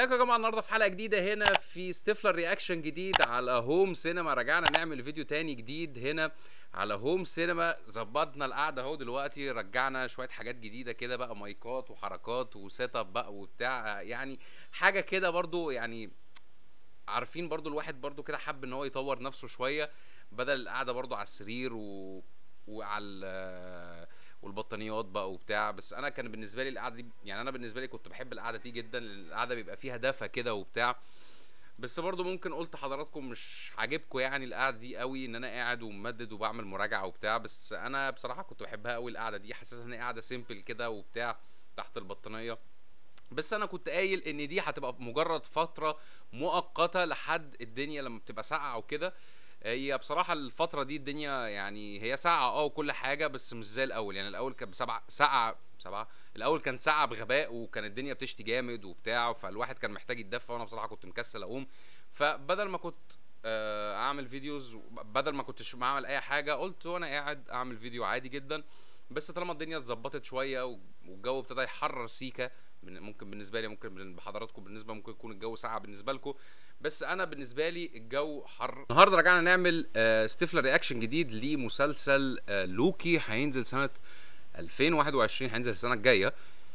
ازيكم يا جماعه النهارده في حلقه جديده هنا في ستيفلر رياكشن جديد على هوم سينما رجعنا نعمل فيديو تاني جديد هنا على هوم سينما ظبطنا القعده اهو دلوقتي رجعنا شويه حاجات جديده كده بقى مايكات وحركات وسيت اب بقى وبتاع يعني حاجه كده برضو يعني عارفين برضو الواحد برضو كده حب ان هو يطور نفسه شويه بدل القعده برضو على السرير و... وعلى ال- والبطانيات بقى وبتاع بس انا كان بالنسبه لي القعده دي يعني انا بالنسبه لي كنت بحب القعده دي جدا لان القعده بيبقى فيها دفى كده وبتاع بس برضو ممكن قلت حضراتكم مش عاجبكم يعني القعده دي قوي ان انا قاعد وممدد وبعمل مراجعه وبتاع بس انا بصراحه كنت بحبها قوي القعده دي حاسسها ان هي قاعده سيمبل كده وبتاع تحت البطانيه بس انا كنت قايل ان دي هتبقى مجرد فتره مؤقته لحد الدنيا لما بتبقى ساقعه وكده هي بصراحه الفتره دي الدنيا يعني هي ساقعه اه وكل حاجه بس مش زي الاول يعني الاول كانت بسبعه ساقعه سبعه الاول كان ساقعه بغباء وكان الدنيا بتشتي جامد وبتاع فالواحد كان محتاج يتدفى وانا بصراحه كنت مكسل اقوم فبدل ما كنت آه، اعمل فيديوز بدل ما كنتش بعمل اي حاجه قلت وانا قاعد اعمل فيديو عادي جدا بس طالما الدنيا اتظبطت شويه والجو ابتدى يحرر سيكه من- ممكن بالنسبه لي ممكن بن- بحضراتكم بالنسبه ممكن يكون الجو ساقع بالنسبه لكم بس انا بالنسبه لي الجو حر النهارده رجعنا نعمل آه ستيفلر رياكشن جديد لمسلسل آه لوكي هينزل سنه 2021 هينزل السنه الجايه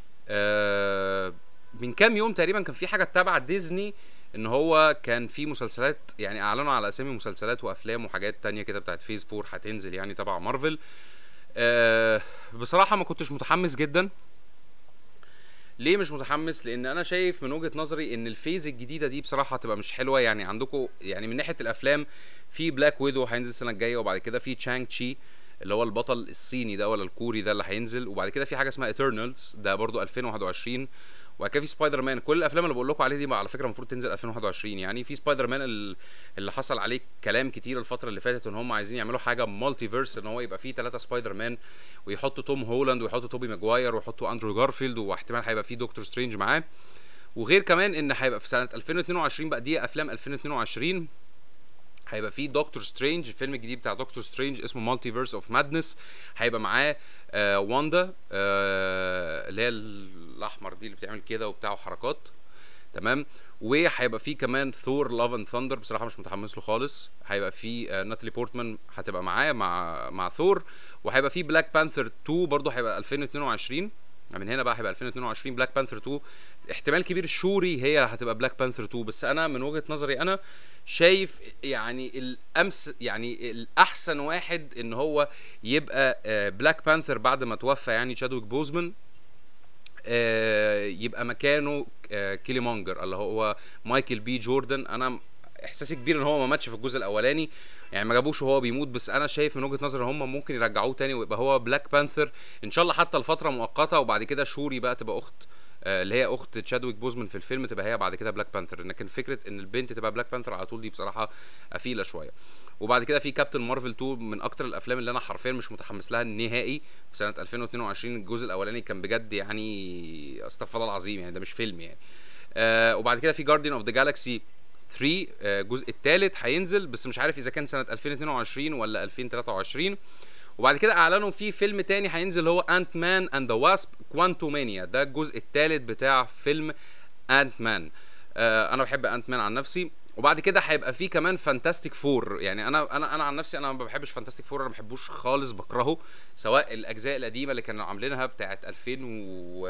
آه من كام يوم تقريبا كان في حاجه تبع ديزني ان هو كان في مسلسلات يعني اعلنوا على اسامي مسلسلات وافلام وحاجات تانية كده بتاعت فيز 4 هتنزل يعني تبع مارفل آه بصراحه ما كنتش متحمس جدا ليه مش متحمس لان انا شايف من وجهه نظري ان الفيز الجديده دي بصراحه هتبقى مش حلوه يعني عندكم يعني من ناحيه الافلام في بلاك ويدو هينزل السنه الجايه وبعد كده في تشانج تشي اللي هو البطل الصيني ده ولا الكوري ده اللي هينزل وبعد كده في حاجه اسمها ايترنالز ده برضو 2021 وبعد كده في سبايدر مان كل الافلام اللي بقول لكم عليها دي بقى على فكره المفروض تنزل 2021 يعني في سبايدر مان ال- اللي حصل عليه كلام كتير الفتره اللي فاتت ان هم عايزين يعملوا حاجه مالتي فيرس ان هو يبقى فيه ثلاثه سبايدر مان ويحطوا توم هولاند ويحطوا توبي ماجواير ويحطوا اندرو جارفيلد واحتمال هيبقى فيه دكتور سترينج معاه وغير كمان ان هيبقى في سنه 2022 بقى دي افلام 2022 هيبقى فيه دكتور سترينج الفيلم الجديد بتاع دكتور سترينج اسمه مالتي فيرس اوف مادنس هيبقى معاه آه واندا آه اللي هي الاحمر دي اللي بتعمل كده وبتاع وحركات تمام وهيبقى فيه كمان ثور لاف اند ثاندر بصراحه مش متحمس له خالص هيبقى فيه آه ناتالي بورتمان هتبقى معاه مع مع ثور وهيبقى فيه بلاك بانثر 2 برضه هيبقى 2022 من هنا بقى هيبقى 2022 بلاك بانثر 2 احتمال كبير شوري هي هتبقى بلاك بانثر 2 بس انا من وجهه نظري انا شايف يعني الامس يعني الاحسن واحد ان هو يبقى بلاك بانثر بعد ما توفى يعني شادويك بوزمان آه، يبقى مكانه آه، كيلي مونجر اللي هو مايكل بي جوردن انا احساسي كبير ان هو ما ماتش في الجزء الاولاني يعني ما جابوش وهو بيموت بس انا شايف من وجهه نظري هم ممكن يرجعوه تاني ويبقى هو بلاك بانثر ان شاء الله حتى لفتره مؤقته وبعد كده شوري بقى تبقى اخت آه، اللي هي اخت تشادويك بوزمان في الفيلم تبقى هي بعد كده بلاك بانثر لكن فكره ان البنت تبقى بلاك بانثر على طول دي بصراحه قفيله شويه وبعد كده في كابتن مارفل 2 من اكتر الافلام اللي انا حرفيا مش متحمس لها نهائي في سنه 2022 الجزء الاولاني كان بجد يعني استغفر الله العظيم يعني ده مش فيلم يعني آه وبعد كده في جارديان اوف ذا جالاكسي 3 آه، الجزء الثالث هينزل بس مش عارف اذا كان سنه 2022 ولا 2023 وبعد كده اعلنوا في فيلم تاني هينزل هو انت مان اند ذا واسب كوانتومانيا ده الجزء الثالث بتاع فيلم انت مان آه انا بحب انت مان عن نفسي وبعد كده هيبقى في كمان فانتاستيك فور يعني انا انا انا عن نفسي انا ما بحبش فانتاستيك فور انا ما بحبوش خالص بكرهه سواء الاجزاء القديمه اللي كانوا عاملينها بتاعه 2000 و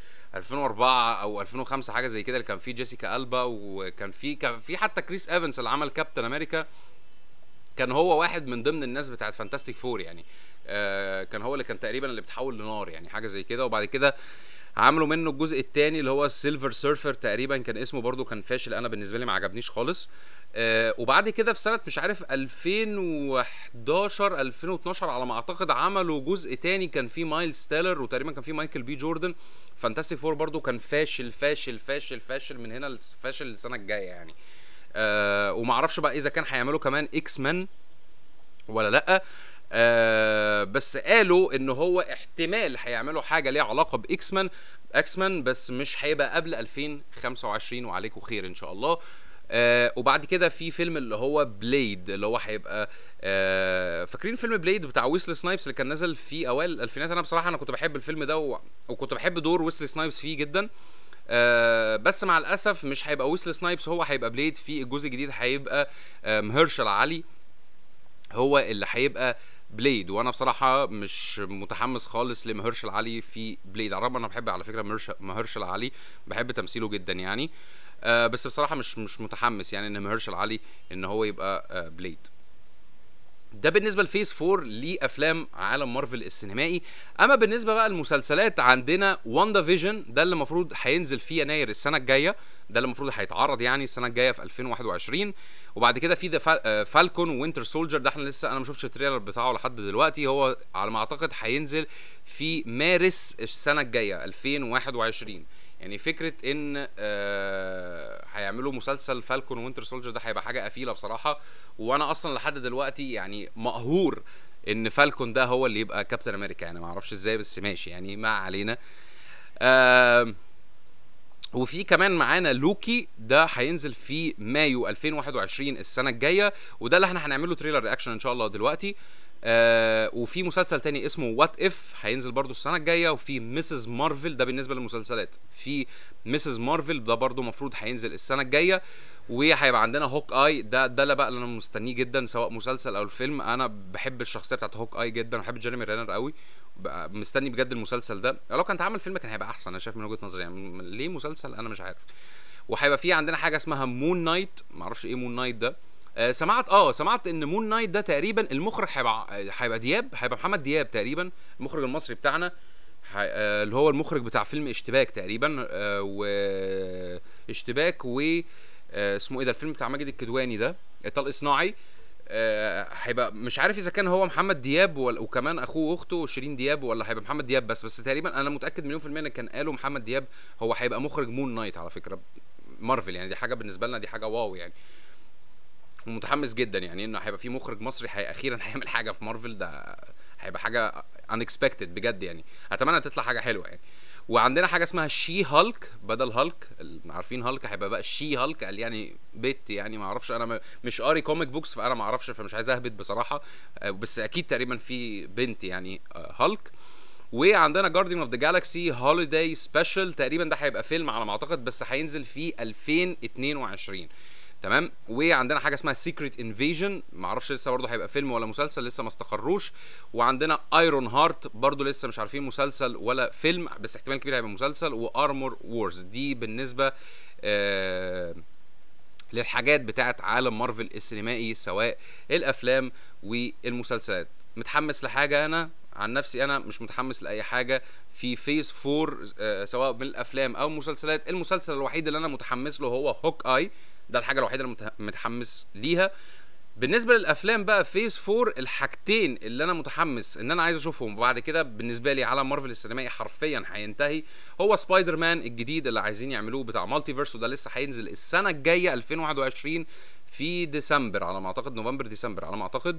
2004 او 2005 حاجه زي كده اللي كان في جيسيكا البا وكان في كان في حتى كريس ايفنس اللي عمل كابتن امريكا كان هو واحد من ضمن الناس بتاعت فانتاستيك فور يعني آه كان هو اللي كان تقريبا اللي بتحول لنار يعني حاجه زي كده وبعد كده عملوا منه الجزء الثاني اللي هو السيلفر سيرفر تقريبا كان اسمه برضو كان فاشل انا بالنسبه لي ما عجبنيش خالص آه وبعد كده في سنه مش عارف 2011 2012 على ما اعتقد عملوا جزء تاني كان فيه مايلز تيلر وتقريبا كان فيه مايكل بي جوردن فانتاستيك فور برضو كان فاشل فاشل فاشل فاشل من هنا لس- فاشل السنه الجايه يعني آه وما اعرفش بقى اذا كان هيعملوا كمان اكس مان ولا لا آه بس قالوا ان هو احتمال هيعملوا حاجه ليها علاقه باكس مان اكس مان بس مش هيبقى قبل 2025 وعليكم خير ان شاء الله آه وبعد كده في فيلم اللي هو بليد اللي هو هيبقى آه فاكرين فيلم بليد بتاع ويسلي سنايبس اللي كان نزل في اوائل الالفينات انا بصراحه انا كنت بحب الفيلم ده و... وكنت بحب دور ويسلي سنايبس فيه جدا آه بس مع الاسف مش هيبقى ويسل سنايبس هو هيبقى بليد في الجزء الجديد هيبقى آه مهرشل علي هو اللي هيبقى بليد وانا بصراحه مش متحمس خالص لمهرشل علي في بليد على الرغم انا بحب على فكره مهرش- مهرشل علي بحب تمثيله جدا يعني آه بس بصراحه مش مش متحمس يعني ان مهرشل علي ان هو يبقى آه بليد ده بالنسبه لفيس 4 لافلام عالم مارفل السينمائي اما بالنسبه بقى للمسلسلات عندنا واندا فيجن ده اللي المفروض هينزل في يناير السنه الجايه ده اللي المفروض هيتعرض يعني السنه الجايه في 2021 وبعد كده في ذا فالكون وينتر سولجر ده احنا لسه انا ما شفتش التريلر بتاعه لحد دلوقتي هو على ما اعتقد هينزل في مارس السنه الجايه 2021 يعني فكره ان آه هيعملوا مسلسل فالكون وينتر سولجر ده هيبقى حاجه قفيله بصراحه وانا اصلا لحد دلوقتي يعني مقهور ان فالكون ده هو اللي يبقى كابتن امريكا يعني ما اعرفش ازاي بس ماشي يعني ما علينا آه وفي كمان معانا لوكي ده هينزل في مايو 2021 السنه الجايه وده اللي احنا هنعمله تريلر رياكشن ان شاء الله دلوقتي آه وفي مسلسل تاني اسمه وات اف هينزل برضو السنه الجايه وفي ميسز مارفل ده بالنسبه للمسلسلات في ميسز مارفل ده برضو المفروض هينزل السنه الجايه وهيبقى عندنا هوك اي ده ده اللي بقى اللي انا مستنيه جدا سواء مسلسل او الفيلم انا بحب الشخصيه بتاعت هوك اي جدا بحب جيريمي رينر قوي بقى مستني بجد المسلسل ده لو كان اتعمل فيلم كان هيبقى احسن انا شايف من وجهه نظري يعني م- ليه مسلسل انا مش عارف وهيبقى في عندنا حاجه اسمها مون نايت معرفش ايه مون نايت ده آه سمعت اه سمعت ان مون نايت ده تقريبا المخرج هيبقى هيبقى دياب هيبقى محمد دياب تقريبا المخرج المصري بتاعنا هي- آه اللي هو المخرج بتاع فيلم اشتباك تقريبا آه واشتباك و آه اسمه ايه ده الفيلم بتاع ماجد الكدواني ده طلق صناعي آه، هيبقى مش عارف اذا كان هو محمد دياب ولا وكمان اخوه واخته شيرين دياب ولا هيبقى محمد دياب بس بس تقريبا انا متاكد مليون في الميه ان كان قالوا محمد دياب هو هيبقى مخرج مون نايت على فكره مارفل يعني دي حاجه بالنسبه لنا دي حاجه واو يعني ومتحمس جدا يعني انه هيبقى في مخرج مصري هي اخيرا هيعمل حاجه في مارفل ده هيبقى حاجه unexpected بجد يعني اتمنى تطلع حاجه حلوه يعني وعندنا حاجه اسمها شي هالك بدل هالك ال- عارفين هالك هيبقى بقى شي هالك قال يعني بنت يعني ما اعرفش انا م- مش قاري كوميك بوكس فانا ما اعرفش فمش عايز اهبط بصراحه آه، بس اكيد تقريبا في بنت يعني آه، هالك وعندنا جارديان اوف ذا جالاكسي هوليداي سبيشال تقريبا ده هيبقى فيلم على ما اعتقد بس هينزل في 2022 تمام وعندنا حاجه اسمها سيكريت انفيجن معرفش لسه برضه هيبقى فيلم ولا مسلسل لسه ما استقروش وعندنا ايرون هارت برضه لسه مش عارفين مسلسل ولا فيلم بس احتمال كبير هيبقى مسلسل وارمور وورز دي بالنسبه آه للحاجات بتاعت عالم مارفل السينمائي سواء الافلام والمسلسلات متحمس لحاجه انا عن نفسي انا مش متحمس لاي حاجه في فيز 4 آه، سواء من الافلام او المسلسلات المسلسل الوحيد اللي انا متحمس له هو هوك اي ده الحاجه الوحيده اللي متح- متحمس ليها بالنسبه للافلام بقى فيز 4 الحاجتين اللي انا متحمس ان انا عايز اشوفهم وبعد كده بالنسبه لي عالم مارفل السينمائي حرفيا هينتهي هو سبايدر مان الجديد اللي عايزين يعملوه بتاع مالتي فيرس وده لسه هينزل السنه الجايه 2021 في ديسمبر على ما اعتقد نوفمبر ديسمبر على ما اعتقد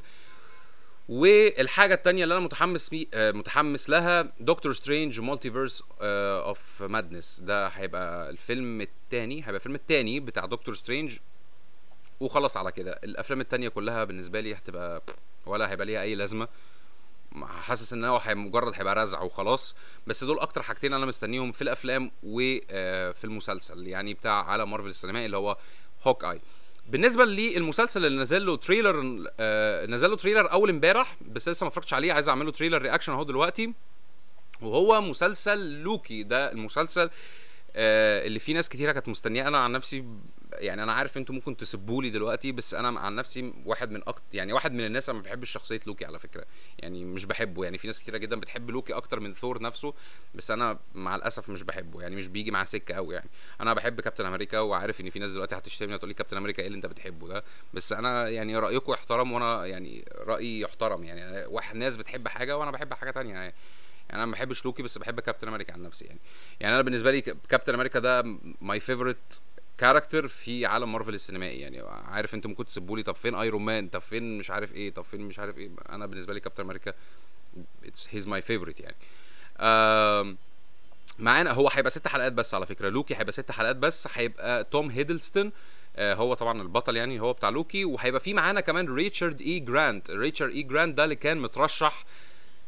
والحاجه التانية اللي انا متحمس مي... آه، متحمس لها دكتور سترينج مالتي فيرس اوف مادنس ده هيبقى الفيلم التاني هيبقى الفيلم التاني بتاع دكتور سترينج وخلاص على كده الافلام التانية كلها بالنسبه لي هتبقى ولا هيبقى ليها اي لازمه حاسس ان هو هي- مجرد هيبقى رزع وخلاص بس دول اكتر حاجتين انا مستنيهم في الافلام وفي المسلسل يعني بتاع عالم مارفل السينمائي اللي هو هوك اي بالنسبه للمسلسل اللي نزل له تريلر آه نزل له تريلر اول امبارح بس لسه ما اتفرجتش عليه عايز اعمل له تريلر رياكشن اهو دلوقتي وهو مسلسل لوكي ده المسلسل آه اللي فيه ناس كتيره كانت مستنياه انا عن نفسي يعني انا عارف انتوا ممكن تسبوا لي دلوقتي بس انا عن نفسي واحد من اكتر يعني واحد من الناس انا ما بحبش شخصيه لوكي على فكره يعني مش بحبه يعني في ناس كتيره جدا بتحب لوكي اكتر من ثور نفسه بس انا مع الاسف مش بحبه يعني مش بيجي معاه سكه قوي يعني انا بحب كابتن امريكا وعارف ان في ناس دلوقتي هتشتمني وتقول لي كابتن امريكا ايه اللي انت بتحبه ده بس انا يعني رايكم يحترم وانا يعني رايي يحترم يعني واحد ناس بتحب حاجه وانا بحب حاجه تانية يعني يعني انا ما بحبش لوكي بس بحب كابتن امريكا عن نفسي يعني يعني انا بالنسبه لي ك- كابتن امريكا ده ماي فيفورت كاركتر في عالم مارفل السينمائي يعني عارف انتوا ممكن تسيبوا لي طب فين ايرون مان طب فين مش عارف ايه طب فين مش عارف ايه انا بالنسبه لي كابتن امريكا اتس هيز ماي فيفورت يعني آم، معانا هو هيبقى ست حلقات بس على فكره لوكي هيبقى ست حلقات بس هيبقى توم هيدلستون آه، هو طبعا البطل يعني هو بتاع لوكي وهيبقى في معانا كمان ريتشارد اي جرانت ريتشارد اي جرانت ده اللي كان مترشح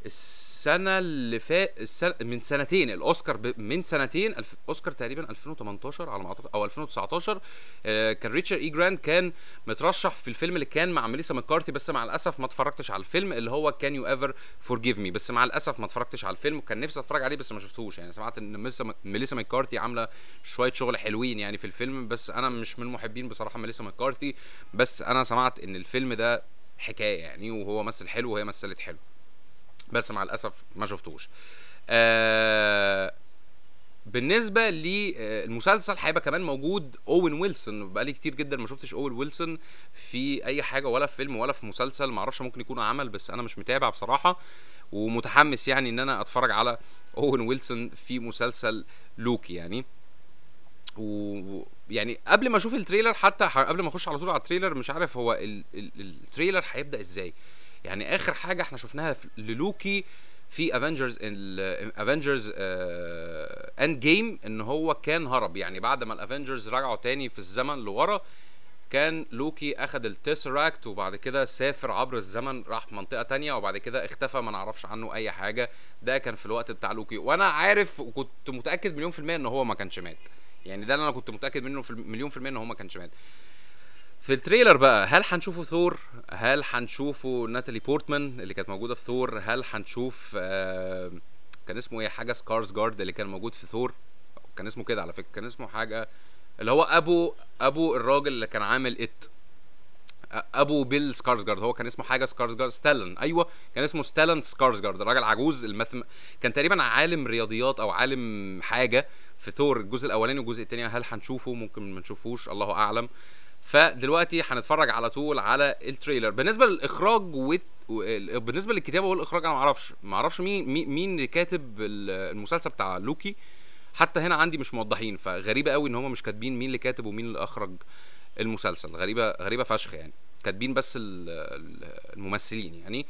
السنه اللي فات السنة من سنتين الاوسكار ب... من سنتين الف... اوسكار تقريبا 2018 على ما اعتقد او 2019 آه كان ريتشارد اي جراند كان مترشح في الفيلم اللي كان مع ميليسا مكارثي بس مع الاسف ما اتفرجتش على الفيلم اللي هو كان يو ايفر فورجيف مي بس مع الاسف ما اتفرجتش على الفيلم وكان نفسي اتفرج عليه بس ما شفتهوش يعني سمعت ان ميليسا ميليسا مكارثي عامله شويه شغل حلوين يعني في الفيلم بس انا مش من محبين بصراحه ميليسا مكارثي بس انا سمعت ان الفيلم ده حكايه يعني وهو مثل حلو وهي مثلت حلو بس مع الاسف ما شفتوش آه بالنسبه للمسلسل هيبقى كمان موجود اوين ويلسون بقالي كتير جدا ما شفتش اوين ويلسون في اي حاجه ولا في فيلم ولا في مسلسل ما اعرفش ممكن يكون عمل بس انا مش متابع بصراحه ومتحمس يعني ان انا اتفرج على اوين ويلسون في مسلسل لوكي يعني و يعني قبل ما اشوف التريلر حتى قبل ما اخش على طول على التريلر مش عارف هو ال... ال... التريلر هيبدا ازاي يعني اخر حاجه احنا شفناها للوكي في افنجرز افنجرز اند جيم ان هو كان هرب يعني بعد ما الافنجرز رجعوا تاني في الزمن لورا كان لوكي اخد التسراكت وبعد كده سافر عبر الزمن راح منطقه تانية وبعد كده اختفى ما نعرفش عنه اي حاجه ده كان في الوقت بتاع لوكي وانا عارف وكنت متاكد مليون في الميه ان هو ما كانش مات يعني ده اللي انا كنت متاكد منه في مليون في الميه ان هو ما كانش مات في التريلر بقى هل هنشوفه ثور هل هنشوفه ناتالي بورتمان اللي كانت موجوده في ثور هل هنشوف آه كان اسمه ايه حاجه سكارز جارد اللي كان موجود في ثور كان اسمه كده على فكره كان اسمه حاجه اللي هو ابو ابو الراجل اللي كان عامل ات ابو بيل سكارسجارد هو كان اسمه حاجه سكارسجارد ستالن ايوه كان اسمه ستالن سكارسجارد راجل عجوز المثم... كان تقريبا عالم رياضيات او عالم حاجه في ثور الجزء الاولاني والجزء الثاني هل هنشوفه ممكن ما نشوفوش الله اعلم فدلوقتي هنتفرج على طول على التريلر بالنسبه للاخراج و... بالنسبه للكتابه والاخراج انا ما اعرفش ما اعرفش مين مين اللي كاتب المسلسل بتاع لوكي حتى هنا عندي مش موضحين فغريبه قوي ان هم مش كاتبين مين اللي كاتب ومين اللي اخرج المسلسل غريبه غريبه فشخ يعني كاتبين بس الممثلين يعني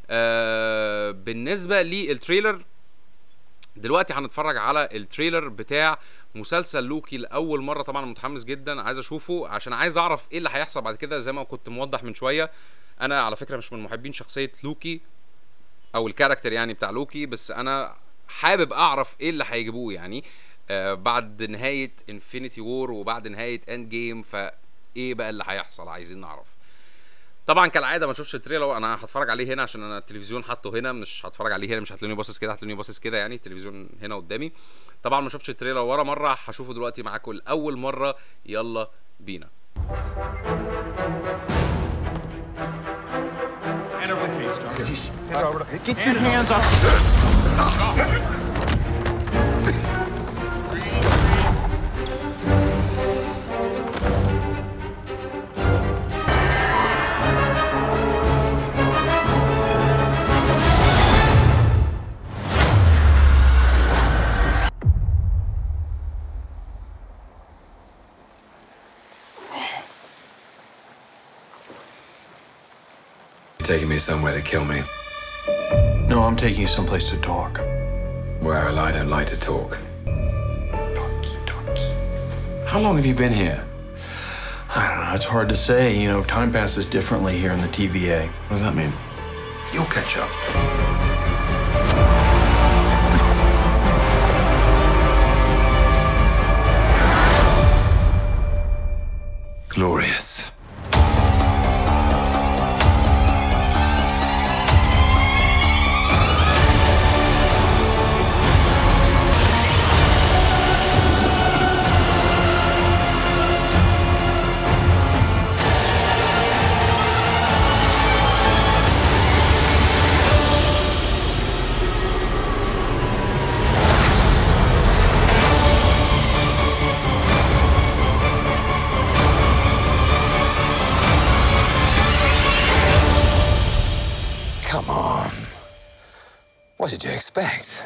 آه بالنسبه للتريلر دلوقتي هنتفرج على التريلر بتاع مسلسل لوكي لاول مره طبعا متحمس جدا عايز اشوفه عشان عايز اعرف ايه اللي هيحصل بعد كده زي ما كنت موضح من شويه انا على فكره مش من محبين شخصيه لوكي او الكاركتر يعني بتاع لوكي بس انا حابب اعرف ايه اللي هيجيبوه يعني آه بعد نهايه انفينيتي وور وبعد نهايه اند جيم فايه بقى اللي هيحصل عايزين نعرف طبعا كالعاده ما اشوفش التريلر انا هتفرج عليه هنا عشان انا التلفزيون حاطه هنا مش هتفرج عليه هنا مش هتلاقوني باصص كده هتلاقوني باصص كده يعني التلفزيون هنا قدامي طبعا ما شفتش التريلر ورا مره هشوفه دلوقتي معاكم لاول مره يلا بينا Get your hands off. taking me somewhere to kill me. No, I'm taking you someplace to talk. Well, I don't like to talk. Talky, talky. How long have you been here? I don't know. It's hard to say. You know, time passes differently here in the TVA. What does that mean? You'll catch up. Glorious. Come on. What did you expect?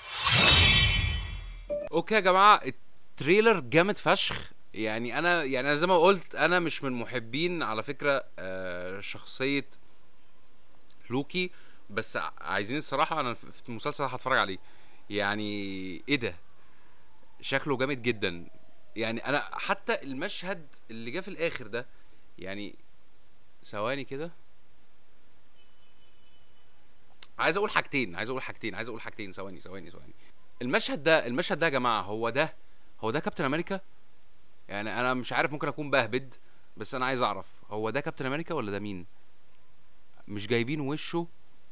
اوكي يا جماعه التريلر جامد فشخ يعني انا يعني انا زي ما قلت انا مش من محبين على فكره آه شخصيه لوكي بس ع- عايزين الصراحه انا في في المسلسل ده هتفرج عليه يعني ايه ده شكله جامد جدا يعني انا حتى المشهد اللي جه في الاخر ده يعني ثواني كده عايز اقول حاجتين عايز اقول حاجتين عايز اقول حاجتين ثواني ثواني ثواني المشهد ده المشهد ده يا جماعه هو ده هو ده كابتن امريكا يعني انا مش عارف ممكن اكون بهبد بس انا عايز اعرف هو ده كابتن امريكا ولا ده مين مش جايبين وشه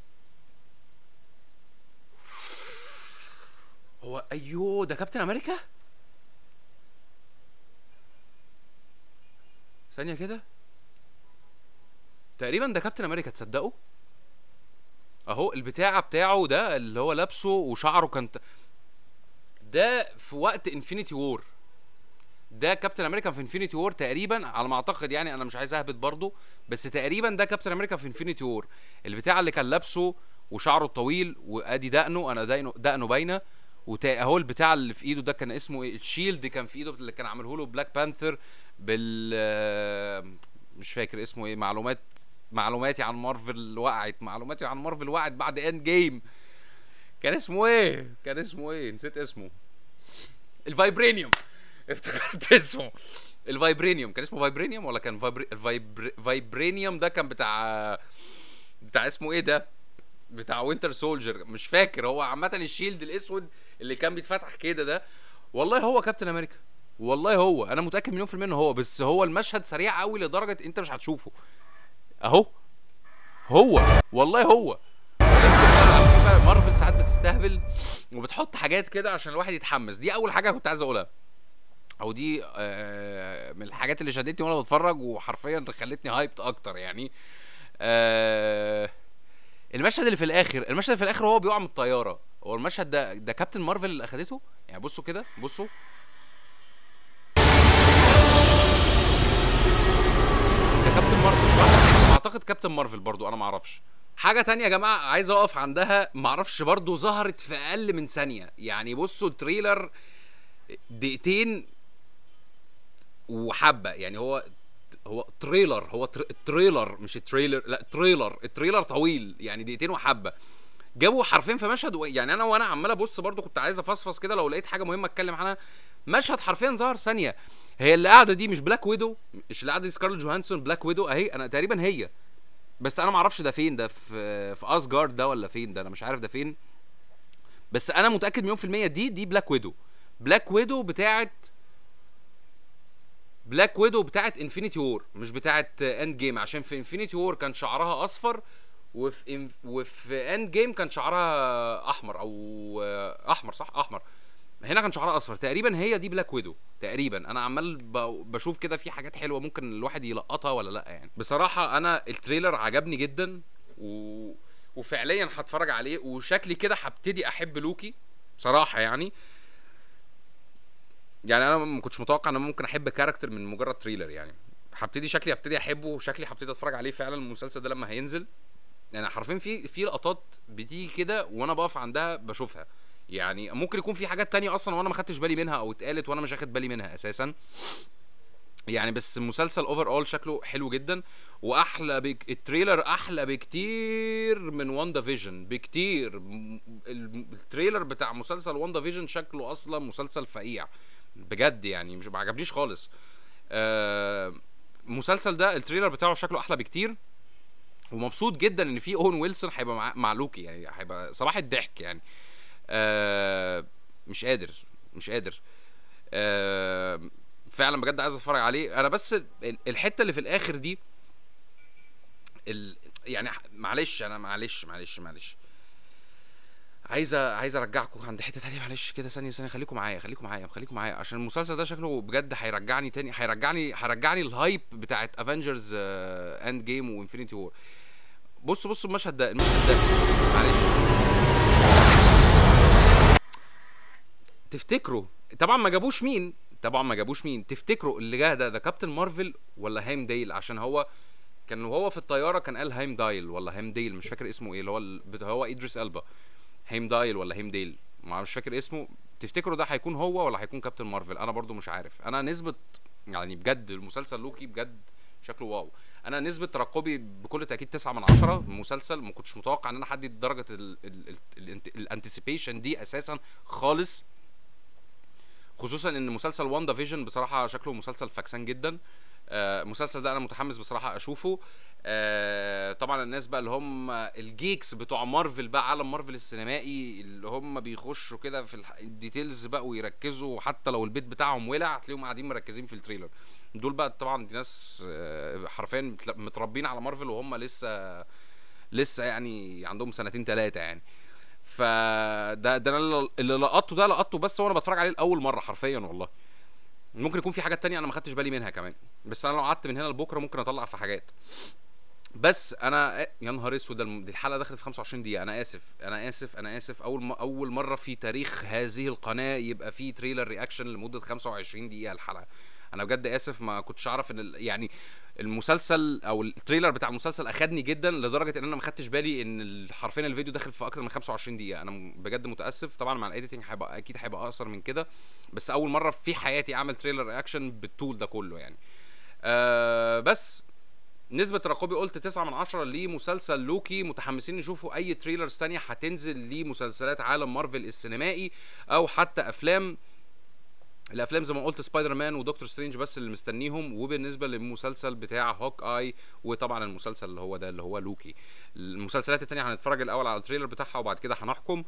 هو ايوه ده كابتن امريكا ثانيه كده تقريبا ده كابتن امريكا تصدقوا اهو البتاع بتاعه ده اللي هو لابسه وشعره كان ت- ده في وقت انفينيتي وور ده كابتن امريكا في انفينيتي وور تقريبا على ما اعتقد يعني انا مش عايز اهبط برضه بس تقريبا ده كابتن امريكا في انفينيتي وور البتاع اللي كان لابسه وشعره الطويل وادي دقنه انا دقنه دقنه باينه وتا- اهو البتاع اللي في ايده ده كان اسمه ايه الشيلد كان في ايده اللي كان عامله له بلاك بانثر بال آه، مش فاكر اسمه ايه معلومات معلوماتي عن مارفل وقعت معلوماتي عن مارفل وقعت بعد اند جيم كان اسمه ايه كان اسمه ايه نسيت اسمه الفايبرينيوم افتكرت اسمه الفايبرينيوم كان اسمه فايبرينيوم ولا كان فايبر... فايبر... فايبرينيوم ده كان بتاع بتاع اسمه ايه ده بتاع وينتر سولجر مش فاكر هو عامه الشيلد الاسود اللي كان بيتفتح كده ده والله هو كابتن امريكا والله هو انا متاكد مليون في الميه انه هو بس هو المشهد سريع قوي لدرجه انت مش هتشوفه اهو هو والله هو عارفين بقى مارفل ساعات بتستهبل وبتحط حاجات كده عشان الواحد يتحمس دي اول حاجه كنت عايز اقولها او دي آه، من الحاجات اللي شدتني وانا بتفرج وحرفيا خلتني هايبت اكتر يعني آه، المشهد اللي في الاخر المشهد اللي في الاخر هو بيقع من الطياره هو المشهد ده ده كابتن مارفل اللي اخدته يعني بصوا كده بصوا ده كابتن مارفل صح اعتقد كابتن مارفل برضو انا ما اعرفش حاجه تانية يا جماعه عايز اقف عندها ما اعرفش برضو ظهرت في اقل من ثانيه يعني بصوا التريلر دقيقتين وحبه يعني هو هو تريلر هو تر... تريلر مش التريلر لا تريلر التريلر طويل يعني دقيقتين وحبه جابوا حرفين في مشهد و... يعني انا وانا عمال ابص برضو كنت عايز افصفص كده لو لقيت حاجه مهمه اتكلم عنها مشهد حرفيا ظهر ثانيه هي اللي قاعده دي مش بلاك ويدو مش اللي قاعده دي سكارلت جوهانسون بلاك ويدو اهي انا تقريبا هي بس انا ما اعرفش ده فين ده في في اسجارد ده ولا فين ده انا مش عارف ده فين بس انا متاكد مليون في الميه دي دي بلاك ويدو بلاك ويدو بتاعت بلاك ويدو بتاعت انفينيتي وور مش بتاعت اند جيم عشان في انفينيتي وور كان شعرها اصفر وفي إن... وفي اند جيم كان شعرها احمر او آه، احمر صح احمر هنا كان شعرها اصفر تقريبا هي دي بلاك ويدو تقريبا انا عمال ب... بشوف كده في حاجات حلوه ممكن الواحد يلقطها ولا لا يعني بصراحه انا التريلر عجبني جدا و... وفعليا هتفرج عليه وشكلي كده هبتدي احب لوكي بصراحه يعني يعني انا ما كنتش متوقع ان أنا ممكن احب كاركتر من مجرد تريلر يعني هبتدي شكلي هبتدي احبه وشكلي هبتدي اتفرج عليه فعلا المسلسل ده لما هينزل يعني حرفيا في في لقطات بتيجي كده وانا بقف عندها بشوفها يعني ممكن يكون في حاجات تانية اصلا وانا ما خدتش بالي منها او اتقالت وانا مش واخد بالي منها اساسا يعني بس المسلسل اوفر اول شكله حلو جدا واحلى بك التريلر احلى بكتير من واندا فيجن بكتير م- ال- التريلر بتاع مسلسل واندا فيجن شكله اصلا مسلسل فقيع بجد يعني مش ما عجبنيش خالص آه، المسلسل ده التريلر بتاعه شكله احلى بكتير ومبسوط جدا ان في اون ويلسون هيبقى مع, مع لوكي يعني هيبقى صباح الضحك يعني آه مش قادر مش قادر آه فعلا بجد عايز اتفرج عليه انا بس ال- الحته اللي في الاخر دي ال... يعني ح- معلش انا معلش معلش معلش عايز أ- عايز ارجعكم عند حته تانية معلش كده ثانيه ثانيه خليكم معايا خليكم معايا خليكم معايا عشان المسلسل ده شكله بجد هيرجعني تاني هيرجعني هيرجعني الهايب بتاعت افنجرز اند جيم وانفينيتي وور بصوا بصوا المشهد ده المشهد ده معلش تفتكروا طبعا ما جابوش مين طبعا ما جابوش مين تفتكروا اللي جه ده ده كابتن مارفل ولا هايم دايل عشان هو كان وهو في الطياره كان قال هايم دايل ولا هايم ديل مش فاكر اسمه ايه اللي هو ال- بتاع- هو ادريس البا هايم دايل ولا هايم ديل ما مش فاكر اسمه تفتكروا ده هيكون هو ولا هيكون كابتن مارفل انا برضو مش عارف انا نسبه يعني بجد المسلسل لوكي بجد شكله واو انا نسبه ترقبي بكل تاكيد 9 من 10 مسلسل ما كنتش متوقع ان انا احدد درجه الانتسيبيشن دي اساسا خالص خصوصا ان مسلسل واندا فيجن بصراحه شكله مسلسل فاكسان جدا آه، المسلسل ده انا متحمس بصراحه اشوفه آه طبعا الناس بقى اللي هم الجيكس بتوع مارفل بقى عالم مارفل السينمائي اللي هم بيخشوا كده في الح- الديتيلز بقى ويركزوا حتى لو البيت بتاعهم ولع هتلاقيهم قاعدين مركزين في التريلر دول بقى طبعا دي ناس آه، حرفيا متل- متربين على مارفل وهم لسه لسه يعني عندهم سنتين ثلاثه يعني فده ده أنا اللي- اللي لقطته ده لقطته بس وانا بتفرج عليه لاول مره حرفيا والله ممكن يكون في حاجات تانية انا ما خدتش بالي منها كمان بس انا لو قعدت من هنا لبكره ممكن اطلع في حاجات بس انا يا نهار اسود ده الم- دي الحلقه دخلت في 25 دقيقه انا اسف انا اسف انا اسف اول م... اول مره في تاريخ هذه القناه يبقى في تريلر رياكشن لمده 25 دقيقه الحلقه انا بجد اسف ما كنتش اعرف ان ال... يعني المسلسل او التريلر بتاع المسلسل اخدني جدا لدرجه ان انا ما خدتش بالي ان ال- حرفيا الفيديو داخل في اكتر من 25 دقيقه انا م- بجد متاسف طبعا مع الايديتنج هيبقى اكيد هيبقى اقصر من كده بس اول مره في حياتي اعمل تريلر رياكشن بالطول ده كله يعني آه بس نسبة ترقبي قلت 9 من 10 لمسلسل لوكي متحمسين نشوفوا أي تريلرز تانية هتنزل لمسلسلات عالم مارفل السينمائي أو حتى أفلام الافلام زي ما قلت سبايدر مان ودكتور سترينج بس اللي مستنيهم وبالنسبه للمسلسل بتاع هوك اي وطبعا المسلسل اللي هو ده اللي هو لوكي المسلسلات التانية هنتفرج الاول على التريلر بتاعها وبعد كده هنحكم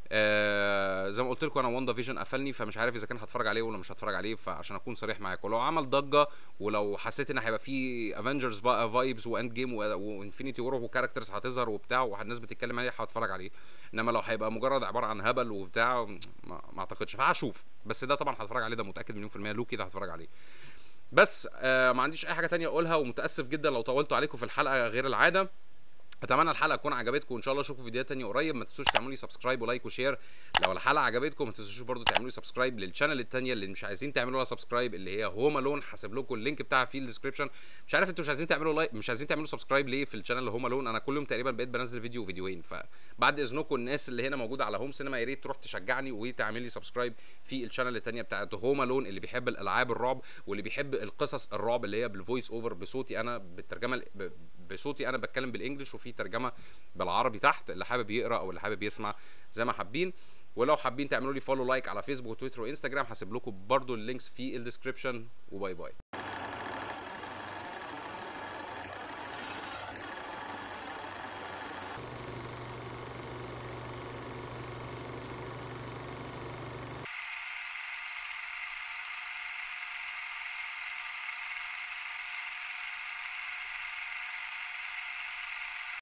آه زي ما قلت لكم انا واندا فيجن قفلني فمش عارف اذا كان هتفرج عليه ولا مش هتفرج عليه فعشان اكون صريح معاكم ولو عمل ضجه ولو حسيت ان هيبقى فيه افنجرز بقى فايبز واند جيم وانفينيتي وور وكاركترز هتظهر وبتاع والناس بتتكلم عليه هتفرج عليه انما لو هيبقى مجرد عباره عن هبل وبتاع ما, ما اعتقدش فهشوف بس ده طبعا هتفرج عليه ده متاكد مليون في الميه لوكي ده هتفرج عليه بس آه ما عنديش اي حاجه تانية اقولها ومتاسف جدا لو طولت عليكم في الحلقه غير العاده اتمنى الحلقه تكون عجبتكم وان شاء الله اشوفكم فيديوهات تانية قريب ما تنسوش تعملوا لي سبسكرايب ولايك وشير لو الحلقه عجبتكم ما تنسوش برضو تعملوا لي سبسكرايب للشانل التانية اللي مش عايزين تعملوا لها سبسكرايب اللي هي هوم الون هسيب لكم اللينك بتاعها في الديسكربشن مش عارف انتوا مش عايزين تعملوا لايك مش عايزين تعملوا سبسكرايب ليه في الشانل هوم الون انا كل يوم تقريبا بقيت بنزل فيديو وفيديوهين فبعد اذنكم الناس اللي هنا موجوده على هوم سينما يا ريت تروح تشجعني وتعمل لي سبسكرايب في الشانل التانية بتاعت هوم الون اللي بيحب الالعاب الرعب واللي بيحب القصص الرعب اللي هي بالفويس اوفر بصوتي انا بالترجمه ال- ب- بصوتي انا بتكلم بالانجلش وفي ترجمه بالعربي تحت اللي حابب يقرا او اللي حابب يسمع زي ما حابين ولو حابين تعملوا لي فولو لايك على فيسبوك وتويتر وانستجرام هسيب لكم برضو اللينكس في الديسكربشن وباي باي